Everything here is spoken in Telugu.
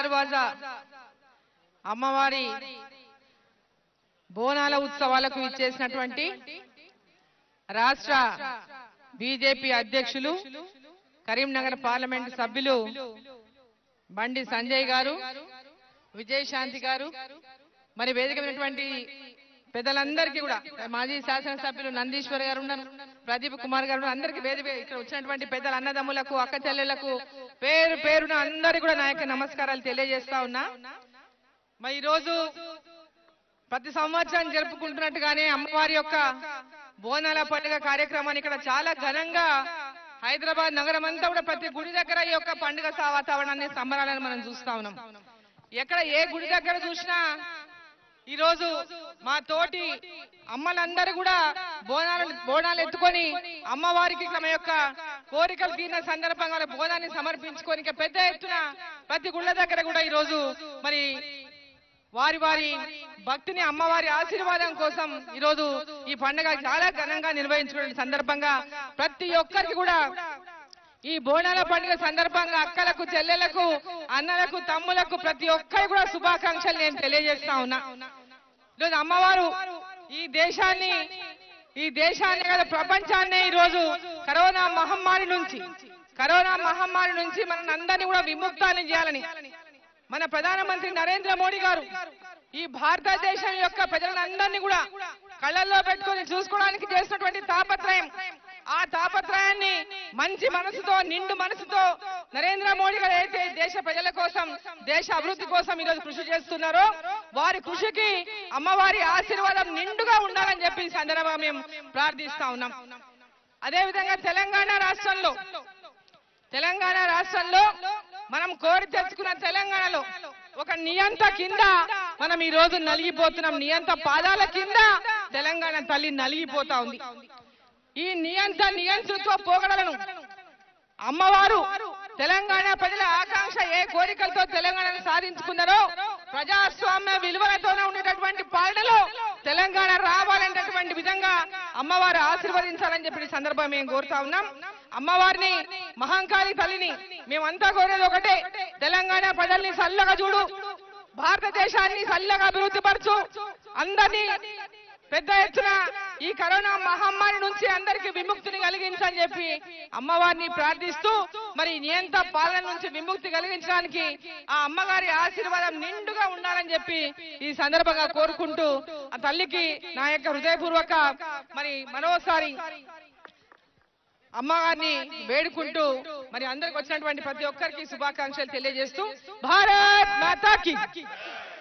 దర్వాజా అమ్మవారి బోనాల ఉత్సవాలకు ఇచ్చేసినటువంటి రాష్ట్ర బీజేపీ అధ్యక్షులు కరీంనగర్ పార్లమెంట్ సభ్యులు బండి సంజయ్ గారు విజయశాంతి గారు మరి వేదికమైనటువంటి పెద్దలందరికీ కూడా మాజీ శాసనసభ్యులు నందీశ్వర్ గారు ఉన్నారు ప్రదీప్ కుమార్ గారు ఉన్నారు. అందరికీ వేదిక ఇక్కడ వచ్చినటువంటి పెద్దల అన్నదమ్ములకు అక్క చెల్లెళ్లకు పేరు పేరున అందరికీ కూడా నా యొక్క నమస్కారాలు తెలియజేస్తా ఉన్నా మరి ఈరోజు ప్రతి సంవత్సరం జరుపుకుంటున్నట్టుగానే అమ్మవారి యొక్క బోనాల పండుగ కార్యక్రమాన్ని ఇక్కడ చాలా ఘనంగా హైదరాబాద్ నగరం అంతా కూడా ప్రతి గుడి దగ్గర ఈ యొక్క పండుగ సా- వాతావరణాన్ని సంబరాలను మనం చూస్తా ఉన్నాం ఎక్కడ ఏ గుడి దగ్గర చూసినా ఈ రోజు మా తోటి అమ్మలందరూ కూడా బోనాలు బోనాలు ఎత్తుకొని అమ్మవారికి తమ యొక్క కోరికలు తీరిన సందర్భంగా వాళ్ళ బోనాన్ని సమర్పించుకొని ఇంకా పెద్ద ఎత్తున ప్రతి గుళ్ళ దగ్గర కూడా ఈ రోజు మరి వారి వారి భక్తిని అమ్మవారి ఆశీర్వాదం కోసం ఈరోజు ఈ పండుగ చాలా ఘనంగా నిర్వహించుకునే సందర్భంగా ప్రతి ఒక్కరికి కూడా ఈ బోనాల పండుగ సందర్భంగా అక్కలకు చెల్లెలకు అన్నలకు తమ్ములకు ప్రతి ఒక్కరికి కూడా శుభాకాంక్షలు నేను తెలియజేస్తా ఉన్నా ఈరోజు అమ్మవారు ఈ దేశాన్ని ఈ దేశాన్ని కదా ప్రపంచాన్నే ఈరోజు కరోనా మహమ్మారి నుంచి కరోనా మహమ్మారి నుంచి మన అందరినీ కూడా విముక్తాన్ని చేయాలని మన ప్రధానమంత్రి నరేంద్ర మోడీ గారు ఈ భారతదేశం యొక్క ప్రజలందరినీ కూడా కళ్ళల్లో పెట్టుకొని చూసుకోవడానికి చేసినటువంటి తాపత్రయం ఆ తాపత్రయాన్ని మంచి మనసుతో నిండు మనసుతో నరేంద్ర మోడీ గారు అయితే దేశ ప్రజల కోసం దేశ అభివృద్ధి కోసం ఈరోజు కృషి చేస్తున్నారో వారి కృషికి అమ్మవారి ఆశీర్వాదం నిండుగా ఉండాలని చెప్పి ఈ సందర్భంగా మేము ప్రార్థిస్తా ఉన్నాం అదేవిధంగా తెలంగాణ రాష్ట్రంలో తెలంగాణ రాష్ట్రంలో మనం కోరి తెచ్చుకున్న తెలంగాణలో ఒక నియంత కింద మనం ఈ రోజు నలిగిపోతున్నాం నియంత పాదాల కింద తెలంగాణ తల్లి నలిగిపోతా ఉంది ఈ నియంత నియంతృత్వ పోగడలను అమ్మవారు తెలంగాణ ప్రజల ఆకాంక్ష ఏ కోరికలతో తెలంగాణను సాధించుకున్నారో ప్రజాస్వామ్య విలువలతోనే ఉండేటటువంటి పాలనలో తెలంగాణ రావాలనేటటువంటి విధంగా అమ్మవారు ఆశీర్వదించాలని చెప్పి ఈ సందర్భం మేము కోరుతా ఉన్నాం అమ్మవారిని మహంకాళి తల్లిని మేమంతా కోరేది ఒకటే తెలంగాణ ప్రజల్ని చల్లగా చూడు భారతదేశాన్ని చల్లగా అభివృద్ధి పరచు అందరినీ పెద్ద ఎత్తున ఈ కరోనా మహమ్మారి నుంచి అందరికి విముక్తిని కలిగించని చెప్పి అమ్మవారిని ప్రార్థిస్తూ మరి నియంత పాలన నుంచి విముక్తి కలిగించడానికి ఆ అమ్మగారి ఆశీర్వాదం నిండుగా ఉండాలని చెప్పి ఈ సందర్భంగా కోరుకుంటూ ఆ తల్లికి నా యొక్క హృదయపూర్వక మరి మరోసారి అమ్మగారిని వేడుకుంటూ మరి అందరికి వచ్చినటువంటి ప్రతి ఒక్కరికి శుభాకాంక్షలు తెలియజేస్తూ భారత్ మాతాకి